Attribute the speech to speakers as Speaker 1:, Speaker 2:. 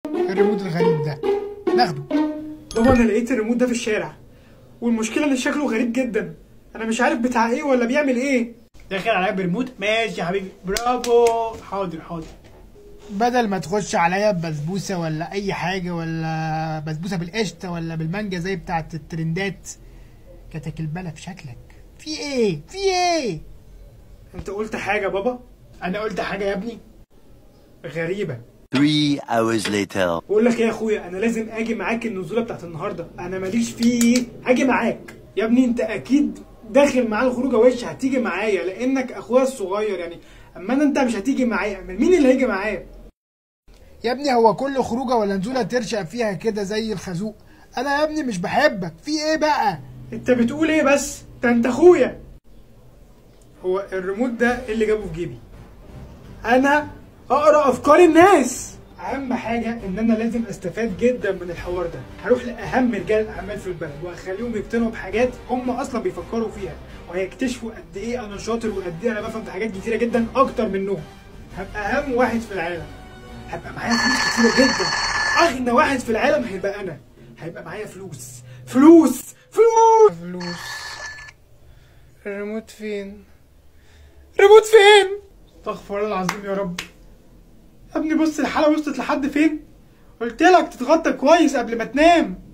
Speaker 1: الريموت الغريب ده ناخده
Speaker 2: بابا انا لقيت الريموت ده في الشارع والمشكله ان شكله غريب جدا انا مش عارف بتاع ايه ولا بيعمل ايه داخل عليا بريموت ماشي يا حبيبي برافو حاضر حاضر
Speaker 1: بدل ما تخش عليا ببسبوسه ولا اي حاجه ولا بسبوسه بالقشطه ولا بالمانجا زي بتاعه الترندات كانت البلا في شكلك في ايه في ايه
Speaker 2: انت قلت حاجه بابا انا قلت حاجه يا ابني غريبه
Speaker 3: Three hours later.
Speaker 2: بقول لك ايه يا اخويا انا لازم اجي معاك النزوله بتاعت النهارده انا ماليش فيه هاجي معاك يا ابني انت اكيد داخل معاه الخروجه وش هتيجي معايا لانك اخويا الصغير يعني اما انا انت مش هتيجي معايا أمال مين اللي هيجي معايا
Speaker 1: يا ابني هو كل خروجه ولا نزوله ترشق فيها كده زي الخازوق انا يا ابني مش بحبك في ايه بقى
Speaker 2: انت بتقول ايه بس ده انت اخويا هو الريموت ده إيه اللي جابه في جيبي انا اقرا افكار الناس اهم حاجه ان انا لازم استفاد جدا من الحوار ده هروح لاهم رجال الاعمال في البلد وهخليهم يقتنعوا بحاجات هم اصلا بيفكروا فيها وهيكتشفوا قد ايه انا شاطر وقد ايه انا بفهم في حاجات كتيره جدا اكتر منهم هبقى اهم واحد في العالم هبقى معايا فلوس كتيره جدا اغنى واحد في العالم هيبقى انا هيبقى معايا فلوس فلوس فلوس فلوس الريموت فين الريموت فين استغفر الله العظيم يا رب يا ابني بص الحاله وصلت لحد فين قلت لك تتغطى كويس قبل ما تنام